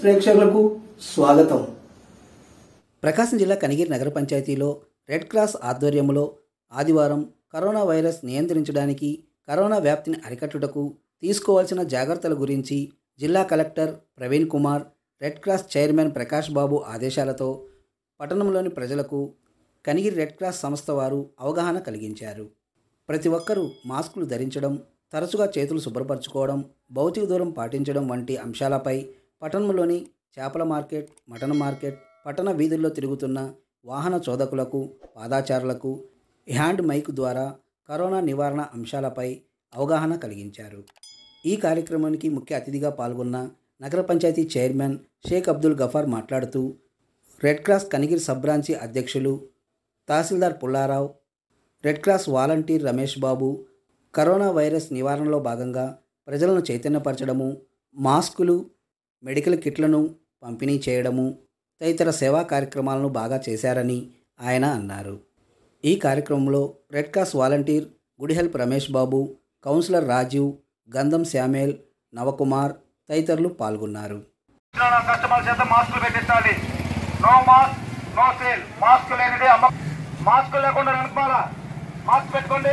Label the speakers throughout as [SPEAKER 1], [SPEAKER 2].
[SPEAKER 1] ప్రేక్షకులకు స్వాగతం
[SPEAKER 2] ప్రకాశం జిల్లా కనిగిరి నగర పంచాయతీలో రెడ్ క్రాస్ ఆధ్వర్యంలో ఆదివారం కరోనా వైరస్ నియంత్రించడానికి కరోనా వ్యాప్తిని అరికట్టుటకు తీసుకోవాల్సిన జాగ్రత్తల గురించి జిల్లా collector Praveen Kumar Red Cross chairman Prakash Babu ఆదేశాలతో పట్టణంలోని ప్రజలకు కనిగిరి రెడ్ క్రాస్ సంస్థ వారు అవగాహన కలిగించారు ప్రతి ఒక్కరూ మాస్కులు ధరించడం తరచుగా చేతులు శుభ్రపరచుకోవడం భౌతిక దూరం పాటించడం వంటి అంశాలపై పట్టణంలోని చేపల మార్కెట్ మటన్ మార్కెట్ పట్టణ వీధుల్లో తిరుగుతున్న వాహన చోదకులకు పాదాచారులకు హ్యాండ్ మైక్ ద్వారా కరోనా నివారణ అంశాలపై అవగాహన కలిగించారు ఈ కార్యక్రమానికి ముఖ్య అతిథిగా పాల్గొన్న నగర పంచాయతీ చైర్మన్ షేక్ అబ్దుల్ గఫార్ మాట్లాడుతూ Red Cross Kanigiri sub branch అధ్యక్షులు tahsildar Pullarao Red Cross volunteer Ramesh Babu corona virus నివారణలో భాగంగా ప్రజలను చైతన్యపరచడము మాస్కులు మెడికల్ కిట్లను పంపిణీ చేయడము తదితర సేవా కార్యక్రమాలను బాగా చేశారని ఆయన అన్నారు ఈ కార్యక్రమంలో రెడ్ క్రాస్ వాలంటీర్ గుడి help Ramesh Babu councillor Rajeev Gandham Samuel Navakumar తదితరులు పాల్గొన్నారు
[SPEAKER 3] ఇచ్చిన కస్టమర్ చేత మాస్కులు పెట్టించాలి no mask no sale mask లేనిది అమ్మ మాస్క్ లేకుండా నడపాలా మాస్క్ పెట్టుకోండి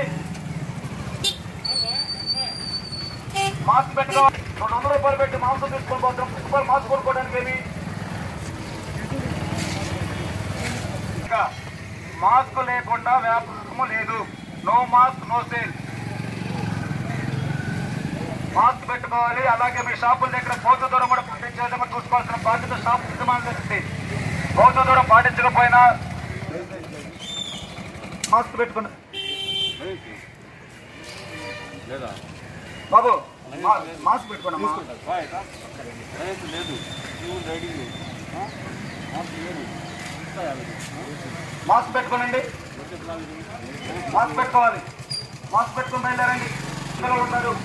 [SPEAKER 3] మాస్క్ పెట్టుకో రెండు వందల రూపాయలు పెట్టి మాంసం తీసుకొని పోతాం ముప్పై రూపాయలు మాస్క్ కొనుక్కోవడానికి ఏమి ఇంకా మాస్క్ లేకుండా వ్యాపారము లేదు no mask no sale mask పెట్టుకోవాలి అలాగే మీ షాపుల దగ్గర భౌతిక దూరం కూడా పాటించే విధంగా చూసుకోవాల్సిన బాధ్యత షాపు యజమానులకి భౌతిక దూరం పాటించకపోయినా మాస్క్ పెట్టుకుని బాబు మా- మాస్క్ పెట్టుకోండి మాస్క్ పెట్టుకోనండి మాస్క్ పెట్టుకోవాలి మాస్క్ పెట్టుకుని బయలుదేరండి పిల్లలు ఉన్నారు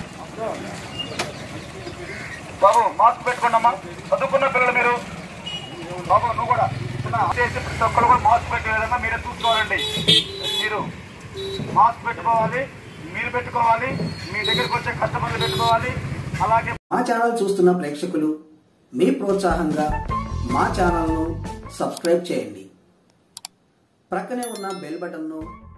[SPEAKER 3] బాబు మాస్క్ పెట్టుకోండి అమ్మా చదువుకున్న పిల్లలు మీరు బాబు నువ్వు కూడా చిన్న చేసి ప్రతి ఒక్కరు కూడా మాస్క్ పెట్టే విధంగా మీరే చూసుకోవాలండి మీరు మాస్క్ పెట్టుకోవాలి మీరు పెట్టుకోవాలి మీ దగ్గరికి వచ్చే కస్టమర్లు పెట్టుకోవాలి అలాగే
[SPEAKER 1] మా ఛానల్ చూస్తున్న ప్రేక్షకులు మీ ప్రోత్సాహంగా మా ఛానల్ను సబ్స్క్రైబ్ చేయండి ప్రక్కనే ఉన్న బెల్ బటన్ను